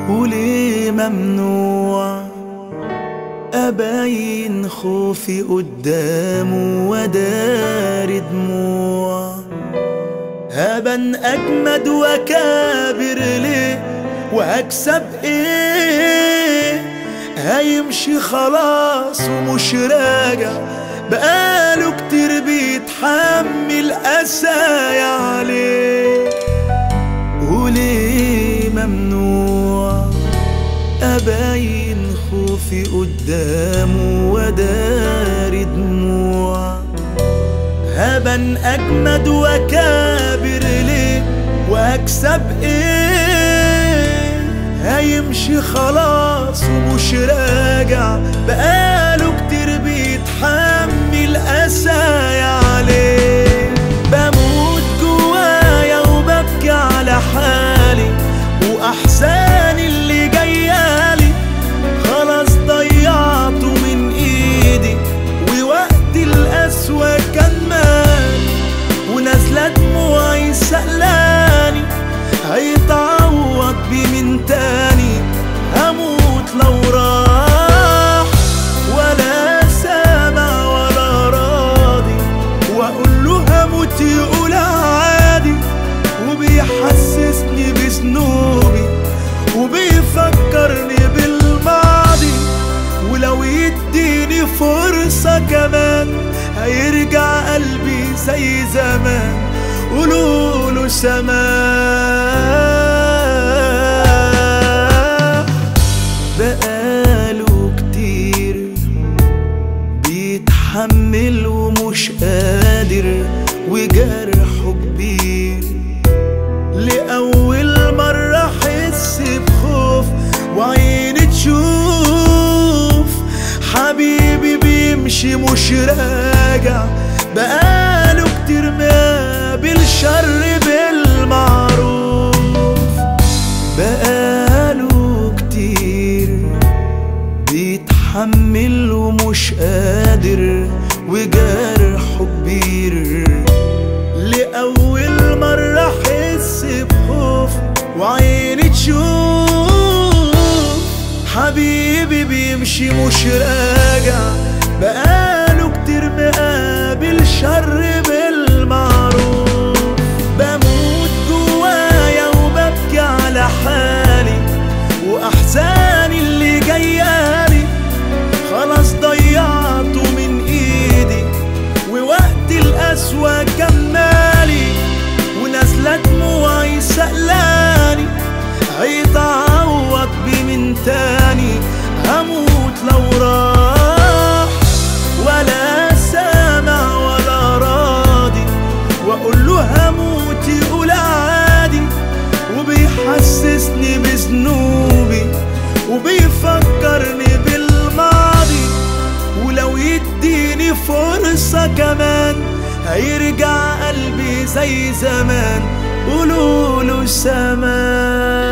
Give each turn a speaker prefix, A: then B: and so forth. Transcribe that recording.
A: وليه ممنوع أبين خوفي قدامه ودار دموع هبن أجمد وأكابر ليه وهكسب إيه هيمشي خلاص ومش راجع بقاله كتير بيتحمل قسايا عليه وليه ممنوع أبين خوفي قدامه ودار دموع هبن أجمد وأكابر ليه وأكسب إيه هيمشي خلاص ومش راجع بقاله كتير بيتحمل قسايا عليه بموت جوايا وببكي على حالي وأحزاني اللي جايالي خلاص ضيعته من ايدي ووقت القسوة كان مالي ونازلة دموعي سألاني هيتعوض بيه من تاني هموت لو راح ولا سامع ولا راضي واقول له هموت يقول عادي وبيحسسني بذنوبي وبيفكرني بالماضي ولو يديني فرصة كمان هيرجع قلبي زي زمان قولوله سماح بقاله كتير بيتحمل ومش قادر وجرحه كبير لأول مرة أحس بخوف وعيني تشوف حبيبي بيمشي مش راجع بقاله كتير مقابل شر بالمعروف بقاله كتير بيتحمل ومش قادر وجرحه كبير لأول مرة أحس بخوف وعيني تشوف حبيبي بيمشي مش راجع بقاله كتير مقابل شر بالمعروف بموت جوايا وببكي على حالي وأحزاني اللي جايالي خلاص ضيعته من ايدي ووقت القسوة كمالي ونازلة دموعي سألاني هيتعوض بيه من تاني هموت لو راح ولا سامع ولا راضي واقول له هموت يقول عادي وبيحسسني بذنوبي وبيفكرني بالماضي ولو يديني فرصة كمان هيرجع قلبي زي زمان قولوله سمان